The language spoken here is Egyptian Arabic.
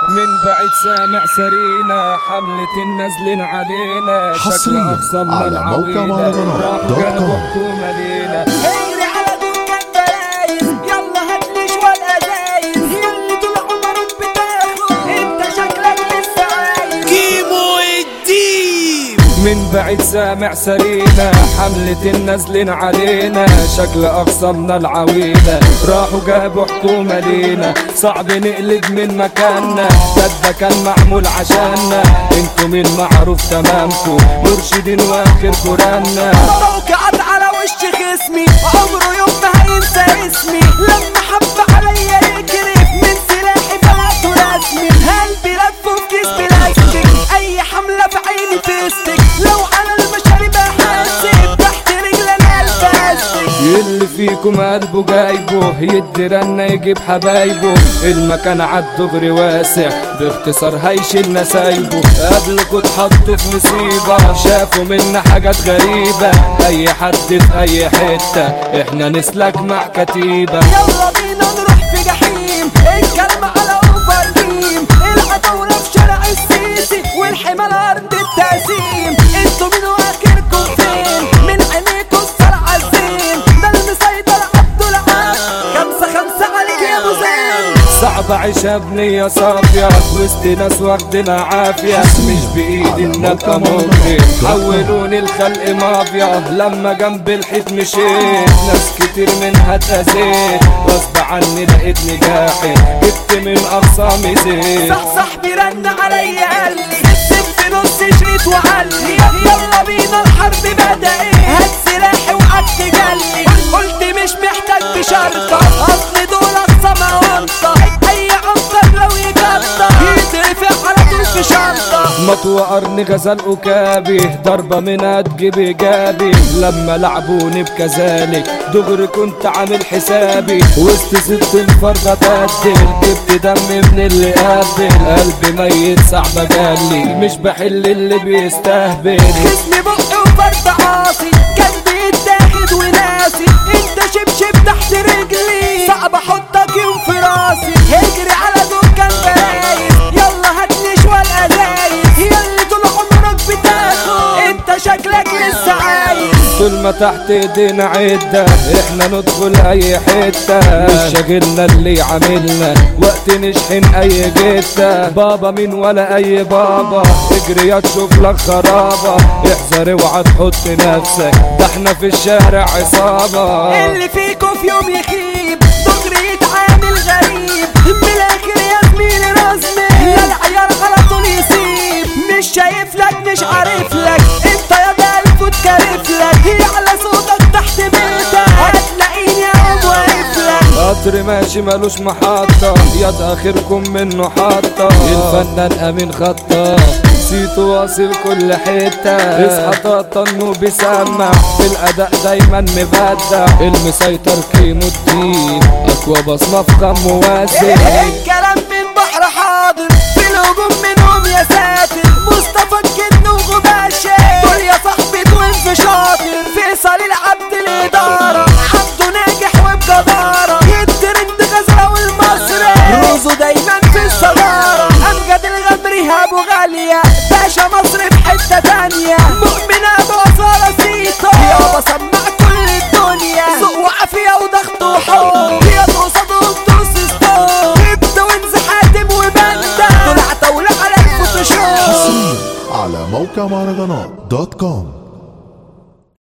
من بعد سامع سرينا حملة النازلين علينا شكل حصرياً أقسامنا على موقع العويلة مهرجانات راحوا دوت جابوا كوم. حكومة لينا اجري على دكان بلايز يلا هاتلي شوال ازايز يلي طول عمرك بتاخد انت شكلك لسه عايز كيمو الديب من بعيد سامع سرينا حملة النازلين علينا شكل أقسامنا العويلة راحوا جابوا حكومة لينا صعب نقلب من مكاننا ده ده كان معمول عشاننا انتوا مين معروف تمامكم مرشدين واخر قرانا موقعات على وش خصمي عمره يوم ما هينسى اسمي لما حب عليا يكرف من سلاحي بلعته رسمي قلبي لفه في كيس بلاستيك اي حمله في عيني فيستك لو على المشارب احاسب تحت رجلنا الفاستك اللي فيكم قلبه جايبه يدي رنة يجيب حبايبه المكان عالدغري واسع باختصار هيشيل نسايبه قبلكوا اتحطوا في مصيبة شافوا منا حاجات غريبة أي حد في أي حتة احنا نسلك مع كتيبة يلا بينا نروح في جحيم الكلمة على اوفر جيم العداولة في شارع السيسي والحمال ارض التقسيم انتوا مين واخركم فين من عينيكوا الصرع الزين ده المسيطر عبد العال خمسة خمسة عليك يا ابو زين صعب عيشها بنية صافية وسط ناس واخدنا عافية مش بإيدي إن أبقى ممكن حولوني الخلق مافيا لما جنب الحيط مشيت ناس كتير منها اتأذيت غصب عني لقيتني جاحد جبت من أقسامي زيت صح صاحبي رن عليا قال لي السيف في نص شريط وعلي يلا بينا الحرب بدأت هات سلاحي وقعدت جلي قلت مش محتاج بشرطة اصل دول السما وانطة اي عنتر لو يقطع يترفع على طول في شنطة مطوى قرن غزل أكابي ضربة من تجيب إيجابي لما لعبوني بكذلك دغري كنت عامل حسابي وسط ست الفرقة تقتل جبت دم من اللي قابل قلبي ميت صعبة جالي مش بحل اللي بيستهبل جسمي بق وفرد عاصي قلبي يتاخد وناسي انت شبشب تحت رجلي صعب احطك يوم في راسي اجري على دكان بلايز يلا هاتلي شوال ازايز يلي طول عمرك بتاخد انت شكلك لسه عايز طول ما تحت ايدينا عدة احنا ندخل اي حتة مش شاغلنا اللي عاملنا وقت نشحن اي جتة بابا مين ولا اي بابا اجري يا تشوف لك خرابة احذر اوعى تحط نفسك ده احنا في الشارع عصابة اللي فيكو في يوم يخيب دغري يتعامل غريب من الاخر يا زميلي رزمي لا العيار على طول يسيب مش شايف لك مش عارف لك انت يا ده الف وتكرف لك هي على صوتك تحت بيتك هتلاقيني اقوم واقف لك قطر ماشي ملوش محطة يد اخركم منه حطة الفنان امين خطة صيته واصل كل حتة اصحى طقطن وبيسمع في الاداء دايما مبدع المسيطر كيمو الدين اقوى بصمة في خم موازن الكلام من بحر حاضر في الهجوم منهم يا ساتر مصطفى الجن وغباشة دول يا صاحبي دول في شاطر فيصل العبد الإدارة عبده ناجح وبجدارة الترند غزلة والمصري روزه دايما في الصدارة أمجد الغمري أبو غالية باشا مصر في حتة تانية مؤمن أبو أصالة سيطة يابا سمع كل الدنيا ذوق وعافية وضغط وحب يا قصادهم دوس ستوب ابدا وانزل حاتم وبندا طلع طاولة على الفوتوشوب حصريا على موقع مهرجانات دوت كوم